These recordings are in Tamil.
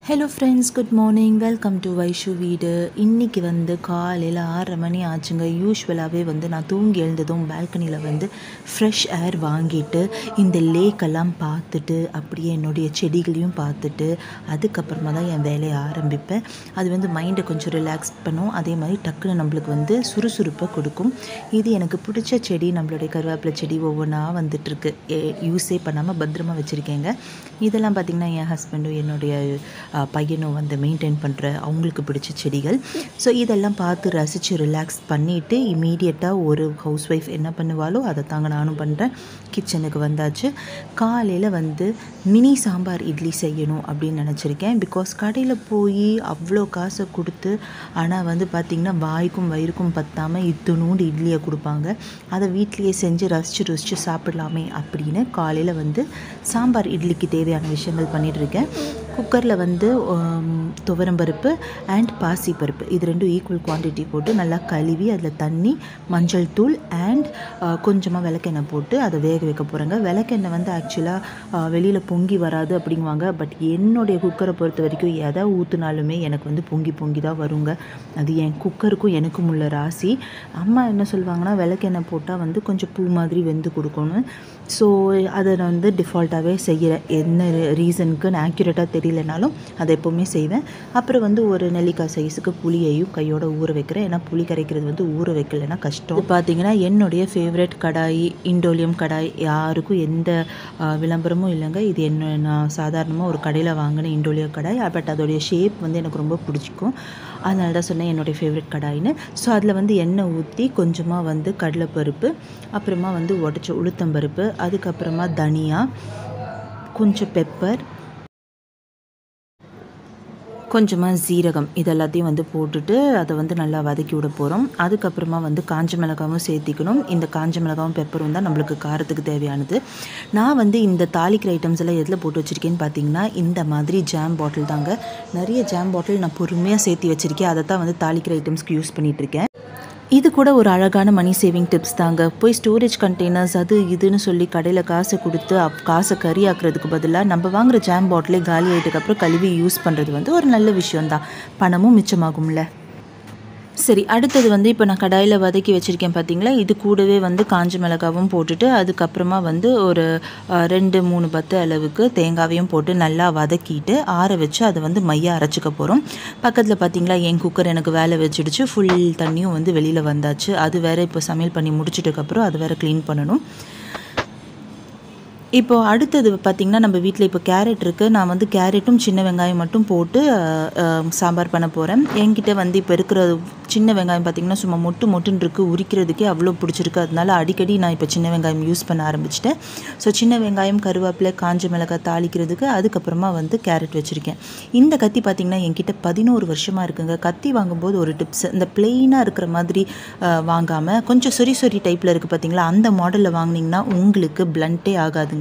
hello friends good morning welcome to Vaishu வீடு இன்றைக்கி வந்து காலையில் ஆறரை மணி ஆச்சுங்க யூஸ்வலாகவே வந்து நான் தூங்கி எழுந்ததும் பால்கனியில் வந்து ஃப்ரெஷ் ஏர் வாங்கிட்டு இந்த லேக்கெல்லாம் பார்த்துட்டு அப்படியே என்னுடைய செடிகளையும் பார்த்துட்டு அதுக்கப்புறமா தான் என் வேலையை ஆரம்பிப்பேன் அது வந்து மைண்டை கொஞ்சம் ரிலாக்ஸ் பண்ணும் அதே மாதிரி டக்குன்னு நம்மளுக்கு வந்து சுறுசுறுப்பை கொடுக்கும் இது எனக்கு பிடிச்ச செடி நம்மளுடைய கருவேப்பிலை செடி ஒவ்வொன்றா வந்துட்டுருக்கு யூஸே பண்ணாமல் பத்திரமா வச்சுருக்கேங்க இதெல்லாம் பார்த்திங்கன்னா என் ஹஸ்பண்டும் என்னுடைய அஹ், பையனும் வந்து மெயின்டைன் பண்ணுற அவங்களுக்கு பிடிச்ச செடிகள் ஸோ இதெல்லாம் பார்த்து ரசித்து ரிலாக்ஸ் பண்ணிவிட்டு இமீடியட்டாக ஒரு ஹவுஸ் ஒய்ஃப் என்ன பண்ணுவாளோ அதை தாங்க நானும் பண்ணுறேன் கிச்சனுக்கு வந்தாச்சு காலையில் வந்து மினி சாம்பார் இட்லி செய்யணும் அப்படின்னு நினச்சிருக்கேன் பிகாஸ் கடையில் போய் அவ்வளோ காசை கொடுத்து ஆனால் வந்து பார்த்திங்கன்னா வாய்க்கும் வயிறுக்கும் பத்தாமல் இத்துணூண்டு இட்லியை கொடுப்பாங்க அதை வீட்லேயே செஞ்சு ரசித்து ருசித்து சாப்பிடலாமே அப்படின்னு காலையில் வந்து சாம்பார் இட்லிக்கு தேவையான விஷயங்கள் பண்ணிட்டு இருக்கேன் குக்கரில் வந்து ஆம், துவரம்பருப்பு அண்ட் பாசி பருப்பு இது ரெண்டும் ஈக்குவல் குவான்டிட்டி போட்டு நல்லா கழுவி அதில் தண்ணி மஞ்சள் தூள் அண்ட் கொஞ்சமாக விளக்கெண்ணெய் போட்டு அதை வேக வைக்க போகிறேங்க விளக்கெண்ணெய் வந்து ஆக்சுவலாக வெளியில் பொங்கி வராது அப்படிங்குவாங்க பட் என்னுடைய குக்கரை பொறுத்த வரைக்கும் எதை ஊற்றுனாலுமே எனக்கு வந்து பொங்கி பொங்கி தான் வருங்க அது என் குக்கருக்கும் எனக்கும் உள்ள ராசி அம்மா என்ன சொல்லுவாங்கன்னா விளக்கெண்ணெய் போட்டால் வந்து கொஞ்சம் பூ மாதிரி வெந்து கொடுக்கணும் ஸோ அதை நான் வந்து டிஃபால்ட்டாகவே செய்கிறேன் என்ன ரீசனுக்கு நான் ஆக்யூரேட்டாக தெரியலனாலும் அதை எப்போவுமே செய்வேன் அப்புறம் வந்து ஒரு நெல்லிக்காய் சைஸுக்கு புளியையும் கையோட ஊற வைக்கிறேன் ஏன்னா புளி கரைக்கிறது வந்து ஊற வைக்கலைன்னா கஷ்டம் இது பார்த்தீங்கன்னா என்னுடைய ஃபேவரட் கடாய் இண்டோலியம் கடாய் யாருக்கும் எந்த ஆ, விளம்பரமும் இல்லைங்க இது என்ன நான் சாதாரணமாக ஒரு கடையில் வாங்கின இண்டோலியம் கடாய் பட் அதோடைய ஷேப் வந்து எனக்கு ரொம்ப பிடிச்சிக்கும் அதனால தான் சொன்னேன் என்னுடைய ஃபேவரட் கடாயின்னு ஸோ அதில் வந்து எண்ணெய் ஊற்றி கொஞ்சமாக வந்து கடலைப்பருப்பு அப்புறமா வந்து உடச்ச உளுத்தம்பருப்பு அதுக்கப்புறமா தனியா கொஞ்சம் பெப்பர் கொஞ்சமாக சீரகம் இது எல்லாத்தையும் வந்து போட்டுட்டு அதை வந்து நல்லா வதக்கி விட போகிறோம் அதுக்கப்புறமா வந்து காஞ்ச மிளகாவும் சேர்த்திக்கணும் இந்த காஞ்ச மிளகாவும் பெப்பரும் தான் நம்மளுக்கு காரத்துக்கு தேவையானது நான் வந்து இந்த தாளிக்கிற ஐட்டம்ஸ் எல்லாம் எதில் போட்டு வச்சுருக்கேன்னு பார்த்தீங்கன்னா இந்த மாதிரி ஜாம் பாட்டில் தாங்க நிறைய ஜாம் பாட்டில் நான் பொறுமையாக சேர்த்தி வச்சுருக்கேன் அதை தான் வந்து தாளிக்கிற ஐட்டம்ஸ்க்கு யூஸ் பண்ணிகிட்டு இருக்கேன் இது கூட ஒரு அழகான மணி சேவிங் டிப்ஸ் தாங்க போய் ஸ்டோரேஜ் கண்டெய்னர்ஸ் அது இதுன்னு சொல்லி கடையில் காசு கொடுத்து அப் காசை கறி ஆக்குறதுக்கு பதிலாக நம்ம வாங்குற ஜாம் பாட்டிலே காலி ஆகிட்டதுக்கப்புறம் கழுவி யூஸ் பண்ணுறது வந்து ஒரு நல்ல விஷயம்தான் பணமும் மிச்சமாகும்ல சரி அடுத்தது வந்து இப்போ நான் கடாயில் வதக்கி வச்சுருக்கேன் பார்த்தீங்களா இது கூடவே வந்து காஞ்ச மிளகாவும் போட்டுட்டு அதுக்கப்புறமா வந்து ஒரு அஹ், ரெண்டு மூணு பத்து அளவுக்கு தேங்காவையும் போட்டு நல்லா வதக்கிட்டு ஆற வச்சு அதை வந்து மையாக அரைச்சிக்க போகிறோம் பக்கத்தில் பார்த்தீங்களா என் குக்கர் எனக்கு வேலை வச்சிடுச்சு ஃபுல் தண்ணியும் வந்து வெளியில் வந்தாச்சு அது வேற இப்போ சமையல் பண்ணி முடிச்சிட்டதுக்கப்புறம் அது வேற க்ளீன் பண்ணணும் இப்போ அடுத்தது பார்த்திங்கன்னா நம்ம வீட்டில் இப்போ கேரட் இருக்குது நான் வந்து கேரட்டும் சின்ன வெங்காயம் மட்டும் போட்டு அஹ், அஹ், சாம்பார் பண்ண போகிறேன் என்கிட்ட வந்து இப்போ இருக்கிற சின்ன வெங்காயம் பார்த்திங்கன்னா சும்மா மொட்டு மொட்டுன்னு இருக்குது உரிக்கிறதுக்கே அவ்வளோ பிடிச்சிருக்கு அதனால அடிக்கடி நான் இப்போ சின்ன வெங்காயம் யூஸ் பண்ண ஆரம்பிச்சிட்டேன் ஸோ சின்ன வெங்காயம் கருவேப்பிலை காஞ்ச மிளகாய் தாளிக்கிறதுக்கு அதுக்கப்புறமா வந்து கேரட் வச்சுருக்கேன் இந்த கத்தி பார்த்திங்கன்னா என்கிட்ட பதினோரு வருஷமாக இருக்குங்க கத்தி வாங்கும்போது ஒரு டிப்ஸ் இந்த பிளெயினாக இருக்கிற மாதிரி வாங்காமல் கொஞ்சம் சொரி சொரி டைப்பில் இருக்குது பார்த்தீங்களா அந்த மாடலில் வாங்குனீங்கன்னா உங்களுக்கு பிளண்ட்டே ஆகாதுங்க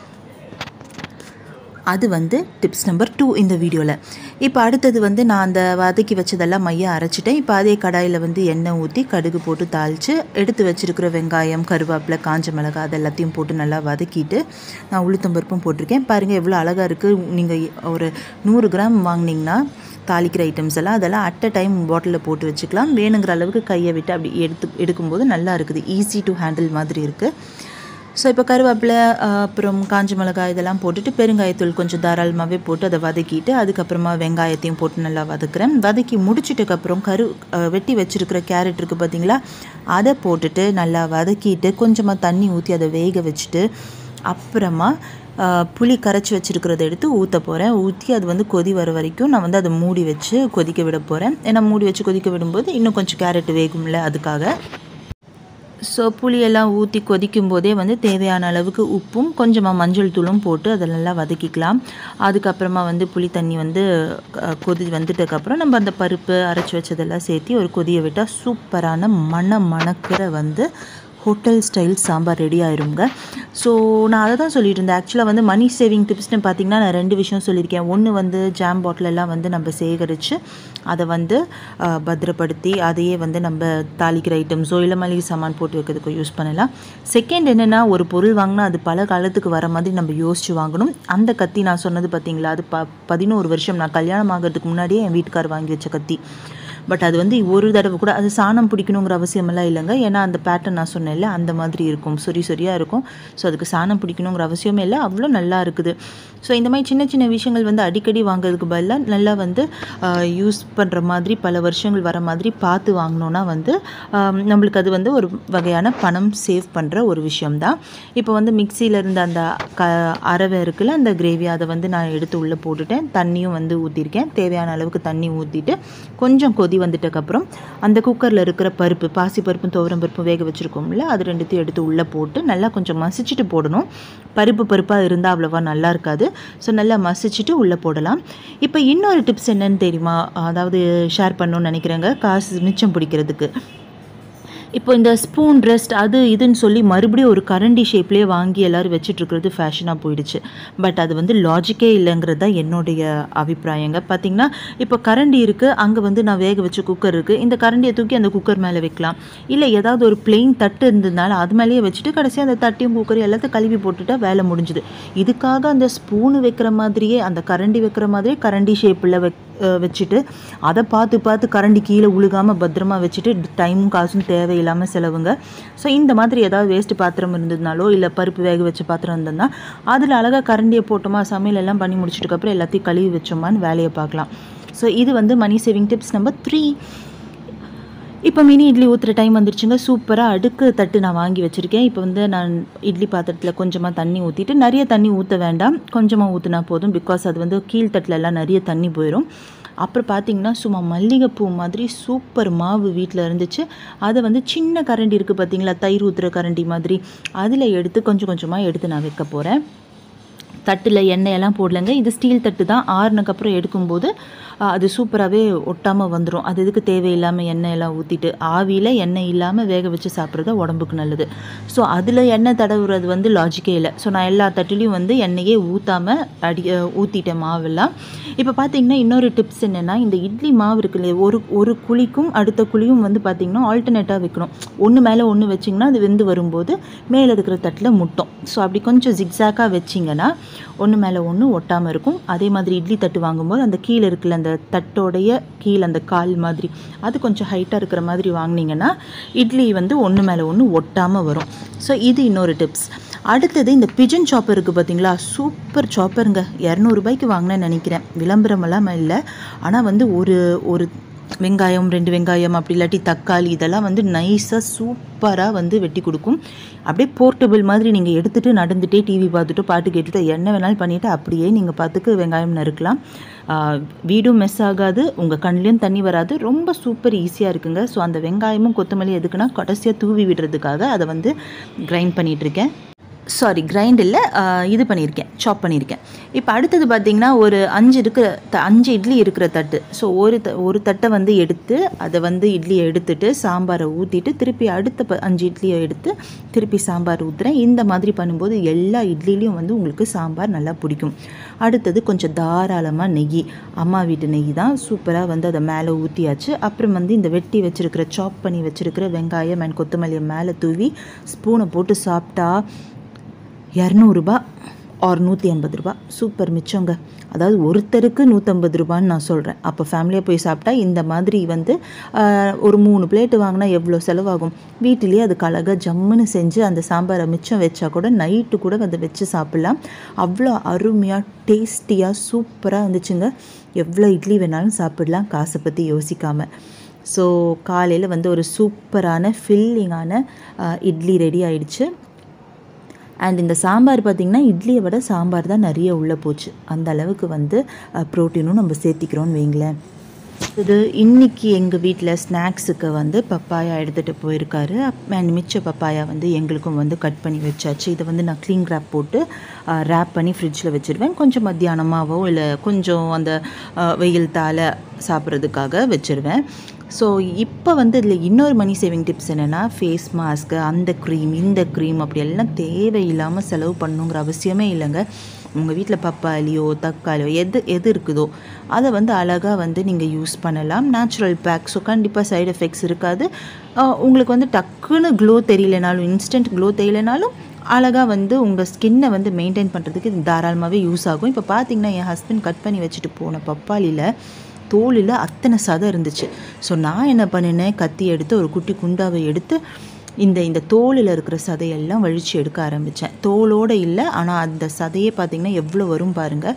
அது வந்து டிப்ஸ் நம்பர் டூ இந்த வீடியோவில் இப்போ அடுத்தது வந்து நான் அந்த வதக்கி வச்சதெல்லாம் மைய அரைச்சிட்டேன் இப்போ அதே கடாயில் வந்து எண்ணெய் ஊற்றி கடுகு போட்டு தாளித்து எடுத்து வச்சிருக்கிற வெங்காயம் கருவேப்பிலை காஞ்ச மிளகாய் அது எல்லாத்தையும் போட்டு நல்லா வதக்கிட்டு நான் உளுத்தம்பருப்பும் போட்டிருக்கேன் பாருங்கள் எவ்வளோ அழகாக இருக்குது நீங்கள் ஒரு நூறு கிராம் வாங்கினீங்கன்னா தாளிக்கிற ஐட்டம்ஸ் எல்லாம் அதெல்லாம் அட் அ டைம் பாட்டிலில் போட்டு வச்சுக்கலாம் வேணுங்கிற அளவுக்கு கையை விட்டு அப்படி எடுத்து எடுக்கும்போது நல்லா இருக்குது ஈஸி டு ஹேண்டில் மாதிரி இருக்குது ஸோ இப்போ கருவேப்பிலை அஹ், அப்புறம் காஞ்ச மிளகாய் இதெல்லாம் போட்டுட்டு பெருங்காயத்தூள் கொஞ்சம் தாராளமாகவே போட்டு அதை வதக்கிட்டு அதுக்கப்புறமா வெங்காயத்தையும் போட்டு நல்லா வதக்குறேன் வதக்கி முடிச்சிட்டக்கப்புறம் கரு அஹ், வெட்டி வச்சிருக்கிற கேரட் இருக்குது பார்த்தீங்களா அதை போட்டுட்டு நல்லா வதக்கிட்டு கொஞ்சமாக தண்ணி ஊற்றி அதை வேக வச்சுட்டு அப்புறமா அஹ், புளி கரைச்சி வச்சிருக்கிறத எடுத்து ஊற்ற போகிறேன் ஊற்றி அது வந்து கொதி வர வரைக்கும் நான் வந்து அதை மூடி வச்சு கொதிக்க விட போகிறேன் ஏன்னா மூடி வச்சு கொதிக்க விடும்போது இன்னும் கொஞ்சம் கேரட் வேகும்ல அதுக்காக ஸோ புளியெல்லாம் ஊற்றி கொதிக்கும் போதே வந்து தேவையான அளவுக்கு உப்பும் கொஞ்சமாக மஞ்சள் தூளும் போட்டு அதை நல்லா வதக்கிக்கலாம் அதுக்கப்புறமா வந்து புளி தண்ணி வந்து அஹ், கொதி வந்துட்டதுக்கப்புறம் நம்ம அந்த பருப்பு அரைச்சி வச்சதெல்லாம் சேர்த்து ஒரு கொதியை விட்டால் சூப்பரான மண மணக்கிற வந்து ஹோட்டல் ஸ்டைல் சாம்பார் ரெடி ஆயிருங்க ஸோ நான் அதை தான் சொல்லிட்டு இருந்தேன் ஆக்சுவலாக வந்து மணி சேவிங் டிப்ஸ்னு பார்த்தீங்கன்னா நான் ரெண்டு விஷயம் சொல்லியிருக்கேன் ஒன்று வந்து ஜாம் பாட்டில் எல்லாம் வந்து நம்ம சேகரித்து அதை வந்து ஆஹ், பத்திரப்படுத்தி அதையே வந்து நம்ம தாளிக்கிற ஐட்டம்ஸோ இல்லை மளிகை சாமான் போட்டு வைக்கிறதுக்கோ யூஸ் பண்ணலாம் செகண்ட் என்னென்னா ஒரு பொருள் வாங்கினா அது பல காலத்துக்கு வர மாதிரி நம்ம யோசிச்சு வாங்கணும் அந்த கத்தி நான் சொன்னது பார்த்தீங்களா அது ப பதினோரு வருஷம் நான் கல்யாணம் ஆகிறதுக்கு முன்னாடியே என் வீட்டுக்கார் வாங்கி வச்ச கத்தி பட் அது வந்து ஒரு தடவை கூட அது சாணம் பிடிக்கணுங்கிற அவசியமெல்லாம் இல்லைங்க ஏன்னா அந்த பேட்டர்ன் நான் சொன்னேன்ல அந்த மாதிரி இருக்கும் சொறி சொரியாக இருக்கும் ஸோ அதுக்கு சாணம் பிடிக்கணுங்கிற அவசியமே இல்லை அவ்வளோ நல்லா இருக்குது ஸோ இந்த மாதிரி சின்ன சின்ன விஷயங்கள் வந்து அடிக்கடி வாங்குறதுக்கு பதிலாக நல்லா வந்து யூஸ் பண்ணுற மாதிரி பல வருஷங்கள் வர மாதிரி பார்த்து வாங்கினோன்னா வந்து ஆம், நம்மளுக்கு அது வந்து ஒரு வகையான பணம் சேவ் பண்ணுற ஒரு விஷயம்தான் இப்போ வந்து மிக்சியில் இருந்த அந்த க அரவை இருக்குல்ல அந்த கிரேவி அதை வந்து நான் எடுத்து உள்ளே போட்டுட்டேன் தண்ணியும் வந்து ஊற்றிருக்கேன் தேவையான அளவுக்கு தண்ணி ஊற்றிட்டு கொஞ்சம் கொதி வந்துட்டக்கப்புறம் அந்த குக்கரில் இருக்கிற பருப்பு பாசி பருப்பும் துவரம் பருப்பும் வேக வச்சுருக்கோம்ல அது ரெண்டுத்தையும் எடுத்து உள்ளே போட்டு நல்லா கொஞ்சம் மசிச்சுட்டு போடணும் பருப்பு பருப்பாக இருந்தால் அவ்வளோவா நல்லா இருக்காது ஸோ நல்லா மசிச்சுட்டு உள்ளே போடலாம் இப்போ இன்னொரு டிப்ஸ் என்னன்னு தெரியுமா அதாவது ஷேர் பண்ணணும்னு நினைக்கிறேங்க காசு மிச்சம் பிடிக்கிறதுக்கு இப்போ இந்த ஸ்பூன் ரெஸ்ட் அது இதுன்னு சொல்லி மறுபடியும் ஒரு கரண்டி ஷேப்லேயே வாங்கி எல்லோரும் வச்சுட்டு இருக்கிறது ஃபேஷனாக போயிடுச்சு பட் அது வந்து லாஜிக்கே இல்லைங்கிறது தான் என்னுடைய அபிப்பிராயங்க பார்த்தீங்கன்னா இப்போ கரண்டி இருக்குது அங்கே வந்து நான் வேக வச்ச குக்கர் இருக்குது இந்த கரண்டியை தூக்கி அந்த குக்கர் மேலே வைக்கலாம் இல்லை ஏதாவது ஒரு பிளெயின் தட்டு இருந்ததுனால அது மேலேயே வச்சுட்டு கடைசியாக அந்த தட்டியும் குக்கரையும் எல்லாத்தையும் கழுவி போட்டுட்டா வேலை முடிஞ்சுது இதுக்காக அந்த ஸ்பூனு வைக்கிற மாதிரியே அந்த கரண்டி வைக்கிற மாதிரியே கரண்டி ஷேப்பில் வைக் அஹ் வச்சுட்டு அதை பார்த்து பார்த்து கரண்டி கீழே உழுகாமல் பத்திரமா வச்சுட்டு டைமும் காசும் தேவையில்லாமல் செலவுங்க ஸோ இந்த மாதிரி ஏதாவது வேஸ்ட் பாத்திரம் இருந்ததுனாலோ இல்லை பருப்பு வேக வச்ச பாத்திரம் இருந்ததுன்னா அதில் அழகாக கரண்டியை போட்டோமா சமையல் எல்லாம் பண்ணி முடிச்சிட்டுக்கப்புறம் எல்லாத்தையும் கழுவி வச்சோமான்னு வேலையை பார்க்கலாம் ஸோ இது வந்து money saving tips number three இப்போ மினி இட்லி ஊற்றுற டைம் வந்துருச்சுங்க சூப்பராக அடுக்கு தட்டு நான் வாங்கி வச்சுருக்கேன் இப்போ வந்து நான் இட்லி பாத்திரத்தில் கொஞ்சமாக தண்ணி ஊற்றிட்டு நிறைய தண்ணி ஊற்ற வேண்டாம் கொஞ்சமாக ஊற்றினா போதும் பிகாஸ் அது வந்து கீழ்த்தட்டில் எல்லாம் நிறைய தண்ணி போயிடும் அப்புறம் பார்த்தீங்கன்னா சும்மா மல்லிகைப்பூ மாதிரி சூப்பர் மாவு வீட்டில் இருந்துச்சு அதை வந்து சின்ன கரண்டி இருக்குது பார்த்தீங்களா தயிர் ஊற்றுற கரண்டி மாதிரி அதில் எடுத்து கொஞ்சம் கொஞ்சமாக எடுத்து நான் வைக்க போகிறேன் தட்டில் எண்ணெயெல்லாம் போடலைங்க இது ஸ்டீல் தட்டு தான் ஆறுனக்கப்புறம் எடுக்கும்போது ஆ, அது சூப்பராகவே ஒட்டாமல் வந்துடும் அது இதுக்கு தேவையில்லாமல் எண்ணெய் எல்லாம் ஊற்றிட்டு ஆவியில் எண்ணெய் இல்லாமல் வேக வச்சு சாப்பிட்றது உடம்புக்கு நல்லது ஸோ அதில் எண்ணெய் தடவுறது வந்து லாஜிக்கே இல்லை ஸோ நான் எல்லா தட்டுலேயும் வந்து எண்ணெயே ஊற்றாமல் அடி அஹ், ஊற்றிட்டேன் மாவெல்லாம் இப்போ பார்த்தீங்கன்னா இன்னொரு டிப்ஸ் என்னென்னா இந்த இட்லி மாவு இருக்கு இல்லையா ஒரு ஒரு குழிக்கும் அடுத்த குழியும் வந்து பார்த்தீங்கன்னா ஆல்டர்னேட்டாக வைக்கணும் ஒன்று மேலே ஒன்று வச்சிங்கன்னா அது வெந்து வரும்போது மேலே இருக்கிற தட்டில் முட்டும் ஸோ அப்படி கொஞ்சம் ஜிக்ஸாக்காக வச்சிங்கன்னா ஒன்று மேலே ஒன்று ஒட்டாமல் இருக்கும் அதே மாதிரி இட்லி தட்டு வாங்கும்போது அந்த கீழே இருக்குல்ல அந்த தட்டோடைய கீழே அந்த கால் மாதிரி அது கொஞ்சம் ஹைட்டாக இருக்கிற மாதிரி வாங்குனீங்கன்னா இட்லி வந்து ஒன்று மேலே ஒன்று ஒட்டாமல் வரும் ஸோ இது இன்னொரு டிப்ஸ் அடுத்தது இந்த பிஜன் சாப்பர் இருக்குது பார்த்தீங்களா சூப்பர் சாப்பருங்க இரநூறுபாய்க்கு வாங்கினேன்னு நினைக்கிறேன் விளம்பரமெல்லாம் இல்லை ஆனால் வந்து ஒரு ஒரு வெங்காயம் ரெண்டு வெங்காயம் அப்படி இல்லாட்டி தக்காளி இதெல்லாம் வந்து நைஸாக சூப்பராக வந்து வெட்டி கொடுக்கும் அப்படியே போர்ட்டபிள் மாதிரி நீங்கள் எடுத்துகிட்டு நடந்துகிட்டே டிவி பார்த்துட்டு பாட்டு கேட்டுட்டு என்ன வேணாலும் பண்ணிவிட்டு அப்படியே நீங்கள் பார்த்துக்கு வெங்காயம் நறுக்கலாம் ஆஹ் வீடும் மெஸ் ஆகாது உங்கள் கண்லேயும் தண்ணி வராது ரொம்ப சூப்பர் ஈஸியாக இருக்குங்க ஸோ அந்த வெங்காயமும் கொத்தமல்லி எதுக்குன்னா கடைசியாக தூவி விடுறதுக்காக அதை வந்து கிரைண்ட் பண்ணிகிட்ருக்கேன் சாரி கிரைண்ட் இல்லை இது பண்ணியிருக்கேன் சாப் பண்ணியிருக்கேன் இப்போ அடுத்தது பார்த்தீங்கன்னா ஒரு அஞ்சு இருக்கிற த அஞ்சு இட்லி இருக்கிற தட்டு ஸோ ஒரு த ஒரு தட்டை வந்து எடுத்து அதை வந்து இட்லியை எடுத்துட்டு சாம்பாரை ஊற்றிட்டு திருப்பி அடுத்த ப அஞ்சு இட்லியை எடுத்து திருப்பி சாம்பார் ஊற்றுறேன் இந்த மாதிரி பண்ணும்போது எல்லா இட்லிலையும் வந்து உங்களுக்கு சாம்பார் நல்லா பிடிக்கும் அடுத்தது கொஞ்சம் தாராளமாக நெய் அம்மா வீட்டு நெய் தான் சூப்பராக வந்து அதை மேலே ஊற்றியாச்சு அப்புறம் வந்து இந்த வெட்டி வச்சுருக்கிற சாப் பண்ணி வச்சுருக்கிற வெங்காயம் அண்ட் கொத்தமல்லியை மேலே தூவி ஸ்பூனை போட்டு சாப்பிட்டா இரநூறுபா ஆர் நூற்றி ஐம்பது ரூபா சூப்பர் மிச்சங்க அதாவது ஒருத்தருக்கு நூற்றம்பது ரூபான்னு நான் சொல்கிறேன் அப்போ ஃபேமிலியாக போய் சாப்பிட்டா இந்த மாதிரி வந்து ஆஹ், ஒரு மூணு பிளேட்டு வாங்கினா எவ்வளோ செலவாகும் வீட்டிலேயே அதுக்கு அழகாக ஜம்முன்னு செஞ்சு அந்த சாம்பாரை மிச்சம் வச்சா கூட நைட்டு கூட அதை வச்சு சாப்பிட்லாம் அவ்வளோ அருமையாக டேஸ்டியாக சூப்பராக இருந்துச்சுங்க எவ்வளோ இட்லி வேணாலும் சாப்பிடலாம் காசை பற்றி யோசிக்காமல் ஸோ காலையில் வந்து ஒரு சூப்பரான ஃபில்லிங்கான இட்லி ரெடி ஆயிடுச்சு அண்ட் இந்த சாம்பார் பார்த்திங்கன்னா இட்லியை விட சாம்பார் தான் நிறைய உள்ளே போச்சு அந்த அளவுக்கு வந்து ப்ரோட்டீனும் நம்ம சேர்த்திக்கிறோம்னு வைங்களேன் இது இன்னைக்கு எங்கள் வீட்டில் ஸ்நாக்ஸுக்கு வந்து பப்பாயா எடுத்துகிட்டு போயிருக்காரு அண்ட் மிச்ச பப்பாயா வந்து எங்களுக்கும் வந்து கட் பண்ணி வச்சாச்சு இதை வந்து நான் க்ளீன் ரேப் போட்டு ரேப் பண்ணி ஃப்ரிட்ஜில் வச்சுருவேன் கொஞ்சம் மத்தியானமாகவோ இல்லை கொஞ்சம் அந்த அஹ், வெயில் தாழ சாப்பிட்றதுக்காக வச்சுருவேன் ஸோ இப்போ வந்து இதில் இன்னொரு மணி சேவிங் டிப்ஸ் என்னென்னா ஃபேஸ் மாஸ்க்கு அந்த க்ரீம் இந்த க்ரீம் அப்படி எல்லாம் தேவையில்லாமல் செலவு பண்ணுங்கிற அவசியமே இல்லைங்க உங்கள் வீட்டில் பப்பாளியோ தக்காளியோ எது எது இருக்குதோ அதை வந்து அழகாக வந்து நீங்கள் யூஸ் பண்ணலாம் நேச்சுரல் பேக் ஸோ கண்டிப்பாக சைடு எஃபெக்ட்ஸ் இருக்காது ஆஹ் உங்களுக்கு வந்து டக்குன்னு க்ளோ தெரியலனாலும் இன்ஸ்டன்ட் க்ளோ தெரியலனாலும் அழகாக வந்து உங்கள் ஸ்கின்னை வந்து மெயின்டைன் பண்ணுறதுக்கு இது தாராளமாகவே யூஸ் ஆகும் இப்போ பார்த்தீங்கன்னா என் ஹஸ்பண்ட் கட் பண்ணி வச்சுட்டு போன பப்பாளியில் தோலில் அத்தனை சதை இருந்துச்சு ஸோ நான் என்ன பண்ணினேன் கத்தி எடுத்து ஒரு குட்டி குண்டாவை எடுத்து இந்த இந்த தோலில் இருக்கிற சதையெல்லாம் வழித்து எடுக்க ஆரம்பித்தேன் தோலோடு இல்லை ஆனால் அந்த சதையே பார்த்திங்கன்னா எவ்வளோ வரும் பாருங்கள்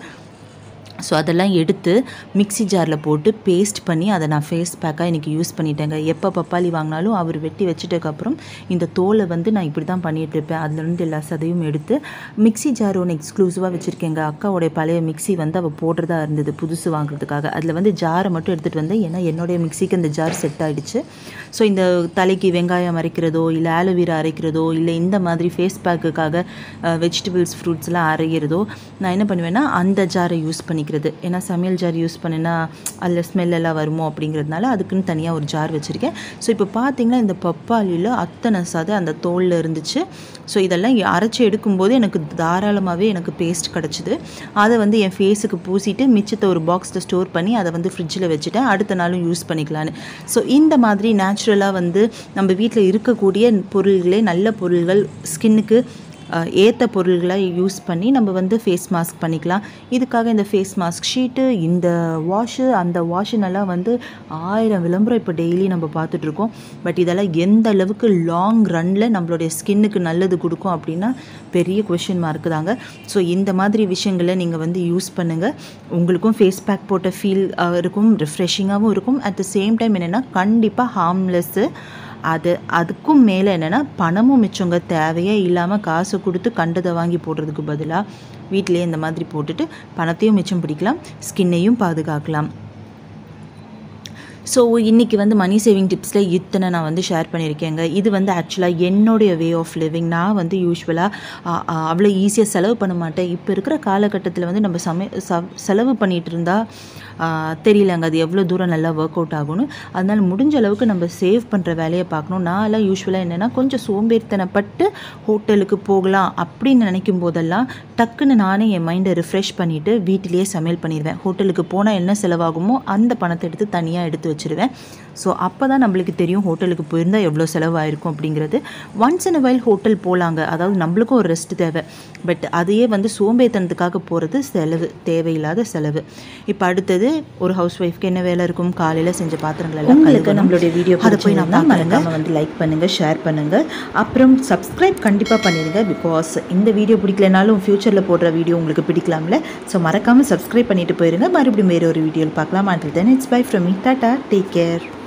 ஸோ அதெல்லாம் எடுத்து மிக்ஸி ஜாரில் போட்டு பேஸ்ட் பண்ணி அதை நான் ஃபேஸ் பேக்காக இன்றைக்கி யூஸ் பண்ணிட்டேங்க எப்போ பப்பாளி வாங்கினாலும் அவர் வெட்டி வச்சுட்டதுக்கப்புறம் இந்த தோலை வந்து நான் இப்படி தான் பண்ணிட்டு இருப்பேன் அதுலேருந்து எல்லா சதையும் எடுத்து மிக்ஸி ஜார் ஒன்று எக்ஸ்க்ளூசிவாக வச்சுருக்கேங்க அக்காவோடைய பழைய மிக்ஸி வந்து அவள் போடுறதா இருந்தது புதுசு வாங்குறதுக்காக அதில் வந்து ஜாரை மட்டும் எடுத்துகிட்டு வந்தேன் ஏன்னா என்னுடைய மிக்ஸிக்கு அந்த ஜார் செட் ஆகிடுச்சு ஸோ இந்த தலைக்கு வெங்காயம் அரைக்கிறதோ இல்லை ஆலோவேரா அரைக்கிறதோ இல்லை இந்த மாதிரி ஃபேஸ் பேக்குக்காக வெஜிடபிள்ஸ் ஃப்ரூட்ஸ்லாம் அரைகிறதோ நான் என்ன பண்ணுவேன்னா அந்த ஜாரை யூஸ் பண்ணிக்கிறது ஏன்னா சமையல் ஜார் யூஸ் பண்ணினா அதில் ஸ்மெல் எல்லாம் வருமோ அப்படிங்கிறதுனால அதுக்குன்னு தனியாக ஒரு ஜார் வச்சுருக்கேன் ஸோ இப்போ பார்த்தீங்கன்னா இந்த பப்பாளியில் அத்தனை சதை அந்த தோலில் இருந்துச்சு ஸோ இதெல்லாம் அரைச்சி எடுக்கும்போது எனக்கு தாராளமாகவே எனக்கு பேஸ்ட் கிடச்சிது அதை வந்து என் ஃபேஸுக்கு பூசிட்டு மிச்சத்தை ஒரு பாக்ஸில் ஸ்டோர் பண்ணி அதை வந்து ஃப்ரிட்ஜில் வச்சுட்டேன் அடுத்த நாளும் யூஸ் பண்ணிக்கலான்னு ஸோ இந்த மாதிரி நேச்சுரலாக வந்து நம்ம வீட்டில் இருக்கக்கூடிய பொருள்களே நல்ல பொருள்கள் ஸ்கின்னுக்கு ஏற்ற பொருள்களை யூஸ் பண்ணி நம்ம வந்து ஃபேஸ் மாஸ்க் பண்ணிக்கலாம் இதுக்காக இந்த ஃபேஸ் மாஸ்க் ஷீட்டு இந்த வாஷு அந்த வாஷுனெல்லாம் வந்து ஆயிரம் விளம்பரம் இப்போ டெய்லி நம்ம பார்த்துட்ருக்கோம் பட் இதெல்லாம் எந்த அளவுக்கு லாங் ரன்னில் நம்மளுடைய ஸ்கின்னுக்கு நல்லது கொடுக்கும் அப்படின்னா பெரிய கொஷின் மார்க் தாங்க ஸோ இந்த மாதிரி விஷயங்களை நீங்கள் வந்து யூஸ் பண்ணுங்கள் உங்களுக்கும் ஃபேஸ் பேக் போட்ட ஃபீல் இருக்கும் ரிஃப்ரெஷிங்காகவும் இருக்கும் அட் த சேம் டைம் என்னென்னா கண்டிப்பாக ஹார்ம்லெஸ்ஸு அது அதுக்கும் மேலே என்னென்னா பணமும் மிச்சங்க தேவையே இல்லாமல் காசு கொடுத்து கண்டதை வாங்கி போடுறதுக்கு பதிலாக வீட்டிலேயே இந்த மாதிரி போட்டுட்டு பணத்தையும் மிச்சம் பிடிக்கலாம் ஸ்கின்னையும் பாதுகாக்கலாம் ஸோ இன்றைக்கி வந்து மணி சேவிங் டிப்ஸில் இத்தனை நான் வந்து ஷேர் பண்ணியிருக்கேங்க இது வந்து ஆக்சுவலாக என்னுடைய வே ஆஃப் லிவிங் நான் வந்து யூஸ்வலாக அவ்வளோ ஈஸியாக செலவு பண்ண மாட்டேன் இப்போ இருக்கிற காலகட்டத்தில் வந்து நம்ம சமை செலவு பண்ணிகிட்டு இருந்தால் தெரியலங்க அது எவ்வளோ தூரம் நல்லா ஒர்க் அவுட் ஆகும்னு அதனால் முடிஞ்ச அளவுக்கு நம்ம சேவ் பண்ணுற வேலையை பார்க்கணும் நான் எல்லாம் யூஸ்வலாக என்னென்னா கொஞ்சம் சோம்பேறித்தனப்பட்டு ஹோட்டலுக்கு போகலாம் அப்படின்னு நினைக்கும் போதெல்லாம் டக்குன்னு நானே என் மைண்டை ரிஃப்ரெஷ் பண்ணிவிட்டு வீட்டிலேயே சமையல் பண்ணிடுவேன் ஹோட்டலுக்கு போனால் என்ன செலவாகுமோ அந்த பணத்தை எடுத்து தனியாக எடுத்து வச்சுருவேன் ஸோ அப்போ தான் நம்மளுக்கு தெரியும் ஹோட்டலுக்கு போயிருந்தால் எவ்வளோ செலவாயிருக்கும் அப்படிங்கிறது once in a while hotel போகலாங்க அதாவது நம்மளுக்கும் ஒரு ரெஸ்ட் தேவை பட் அதையே வந்து சோம்பேத்தனத்துக்காக போகிறது செலவு தேவையில்லாத செலவு இப்போ அடுத்தது ஒரு ஹவுஸ் ஒய்ஃப்க்கு என்ன வேலை இருக்கும் காலையில் செஞ்ச பாத்திரங்கள் எல்லாம் உங்களுக்கு நம்மளுடைய வீடியோ அதை போய் நம்ம மறக்காம மறக்காமல் வந்து லைக் பண்ணுங்கள் ஷேர் பண்ணுங்கள் அப்புறம் சப்ஸ்கிரைப் கண்டிப்பாக பண்ணிடுங்க பிகாஸ் இந்த வீடியோ பிடிக்கலனாலும் ஃப்யூச்சரில் போடுற வீடியோ உங்களுக்கு பிடிக்கலாம்ல ஸோ மறக்காமல் சப்ஸ்கிரைப் பண்ணிட்டு போயிருங்க மறுபடியும் வேறு ஒரு வீடியோவில் பார்க்கலாம் until then it's bye from me tata take care